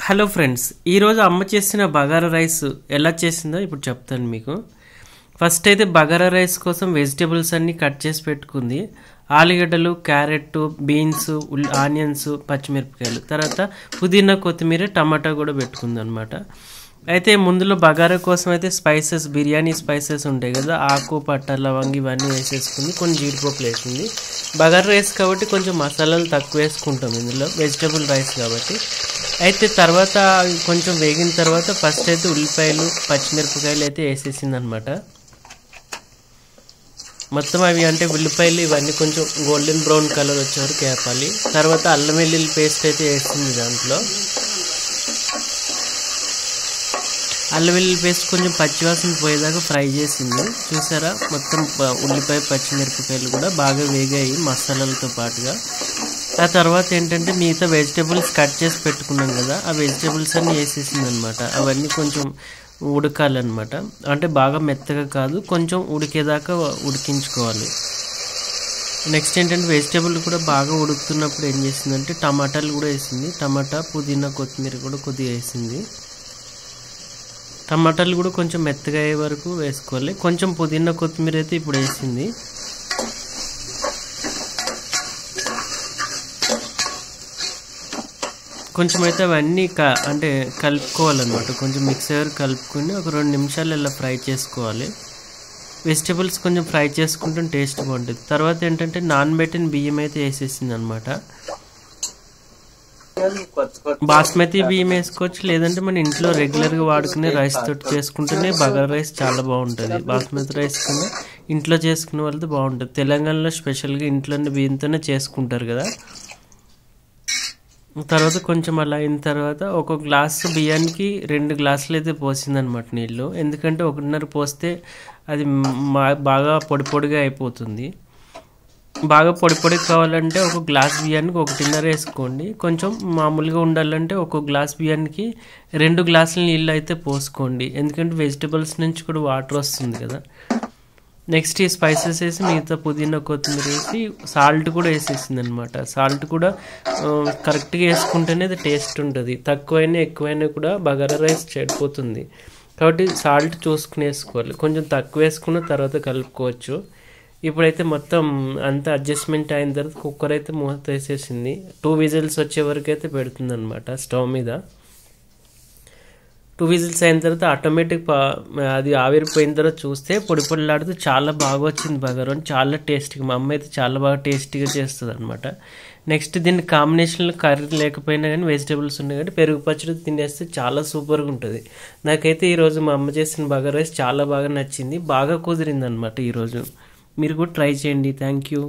hello friends ఈరోజు అమ్మ చేసిన బగారా రైస్ ఎలా చేసిందో ఇప్పుడు చెప్తాను మీకు ఫస్ట్ అయితే బగారా రైస్ కోసం వెజిటేబుల్స్ అన్నీ కట్ చేసి పెట్టుకుంది ఆలుగడ్డలు క్యారెట్ బీన్స్ ఉల్ ఆనియన్స్ పచ్చిమిరపకాయలు తర్వాత పుదీనా కొత్తిమీర టమాటా కూడా పెట్టుకుంది అనమాట అయితే ముందులో బగారా కోసం అయితే స్పైసెస్ బిర్యానీ స్పైసెస్ ఉంటాయి కదా ఆకు పట్ట లవంగి ఇవన్నీ వేసేసుకుంది కొన్ని జీడిపప్పులు వేసింది బగారా రైస్ కాబట్టి కొంచెం మసాలాలు తక్కువ వేసుకుంటాం ఇందులో వెజిటేబుల్ రైస్ కాబట్టి అయితే తర్వాత కొంచెం వేగిన తర్వాత ఫస్ట్ అయితే ఉల్లిపాయలు పచ్చిమిరపకాయలు అయితే వేసేసింది అనమాట మొత్తం అవి అంటే ఉల్లిపాయలు ఇవన్నీ కొంచెం గోల్డెన్ బ్రౌన్ కలర్ వచ్చే వరకు వేపాలి తర్వాత అల్లం వెల్లుల్లి పేస్ట్ అయితే వేస్తుంది దాంట్లో అల్లం వెల్లుల్లి పేస్ట్ కొంచెం పచ్చివాసన పోయేదాకా ఫ్రై చేసింది చూసారా మొత్తం ప- ఉల్లిపాయ పచ్చిమిరపకాయలు కూడా బాగా వేగాయి మసాలాలతో పాటుగా ఆ తర్వాత ఏంటంటే మిగతా వెజిటేబుల్స్ కట్ చేసి పెట్టుకున్నాం కదా ఆ వెజిటేబుల్స్ అన్ని వేసేసింది అనమాట అవన్నీ కొంచెం ఉడకాలన్నమాట అంటే బాగా మెత్తగా కాదు కొంచెం ఉడికేదాకా ఉడికించుకోవాలి నెక్స్ట్ ఏంటంటే వెజిటేబుల్ కూడా బాగా ఉడుకుతున్నప్పుడు ఏం చేసిందంటే టమాటాలు కూడా వేసింది టమాటా పుదీనా కొత్తిమీర కూడా కొద్దిగా వేసింది టమాటాలు కూడా కొంచెం మెత్తగా అయ్యే వరకు వేసుకోవాలి కొంచెం పుదీనా కొత్తిమీర అయితే ఇప్పుడు వేసింది కొంచెం అయితే అవన్నీ క అంటే కలుపుకోవాలన్నమాట కొంచెం మిక్సర్ కలుపుకొని ఒక రెండు నిమిషాలు ఇలా ఫ్రై చేసుకోవాలి వెజిటేబుల్స్ కొంచెం ఫ్రై చేసుకుంటే టేస్ట్ బాగుంటుంది తర్వాత ఏంటంటే నానబెట్టిన బియ్యం అయితే వేసేసింది అనమాట బాస్మతి బియ్యం వేసుకోవచ్చు లేదంటే మన ఇంట్లో రెగ్యులర్గా వాడుకునే రైస్ తోటి చేసుకుంటేనే బగారా రైస్ చాలా బాగుంటుంది బాస్మతి రైస్ కన్నా ఇంట్లో చేసుకునే వాళ్ళతో బాగుంటుంది తెలంగాణలో స్పెషల్గా ఇంట్లోనే బియ్యంతోనే చేసుకుంటారు కదా తర్వాత కొంచెం అలా అయిన తర్వాత ఒక గ్లాసు బియ్యానికి రెండు గ్లాసులు అయితే పోసిందనమాట నీళ్ళు ఎందుకంటే ఒకటిన్నర పోస్తే అది మా- బాగా పొడి పొడిగా అయిపోతుంది బాగా పొడి పొడి కావాలంటే ఒక గ్లాస్ బియ్యానికి ఒకటిన్నర వేసుకోండి కొంచెం మామూలుగా ఉండాలంటే ఒక గ్లాస్ బియ్యానికి రెండు గ్లాసుల నీళ్ళు అయితే పోసుకోండి ఎందుకంటే వెజిటబుల్స్ నుంచి కూడా వాటర్ వస్తుంది కదా నెక్స్ట్ ఈ స్పైసెస్ వేసి మిగతా పుదీనా కొత్తిమీర వేసి సాల్ట్ కూడా వేసేసింది అనమాట సాల్ట్ కూడా ఆ, కరెక్ట్గా వేసుకుంటేనే అది టేస్ట్ ఉంటుంది తక్కువైనా ఎక్కువైనా కూడా బగారా రైస్ చెడిపోతుంది కాబట్టి సాల్ట్ చూసుకుని వేసుకోవాలి కొంచెం తక్కువ వేసుకున్న తర్వాత కలుపుకోవచ్చు ఇప్పుడైతే మొత్తం అంతా అడ్జస్ట్మెంట్ అయిన తర్వాత కుక్కర్ అయితే మూత వేసేసింది టూ విజిల్స్ వచ్చే వరకు అయితే పెడుతుంది అనమాట స్టవ్ మీద టూ విజిల్స్ అయిన తర్వాత ఆటోమేటిక్ అది ఆవిరిపోయిన తర్వాత చూస్తే పొడి పొడిలాడుతూ చాలా బాగా వచ్చింది బగారం చాలా టేస్టీగా మా అమ్మ అయితే చాలా బాగా టేస్టీగా చేస్తుంది అనమాట నెక్స్ట్ దీని కాంబినేషన్లో కర్రీ లేకపోయినా కానీ వెజిటేబుల్స్ ఉన్నాయి కానీ పెరుగు పచ్చడి తినేస్తే చాలా సూపర్గా ఉంటుంది నాకైతే ఈరోజు మా అమ్మ చేసిన బగారా రైస్ చాలా బాగా నచ్చింది బాగా కుదిరింది అనమాట ఈరోజు మీరు కూడా ట్రై చేయండి థ్యాంక్ యూ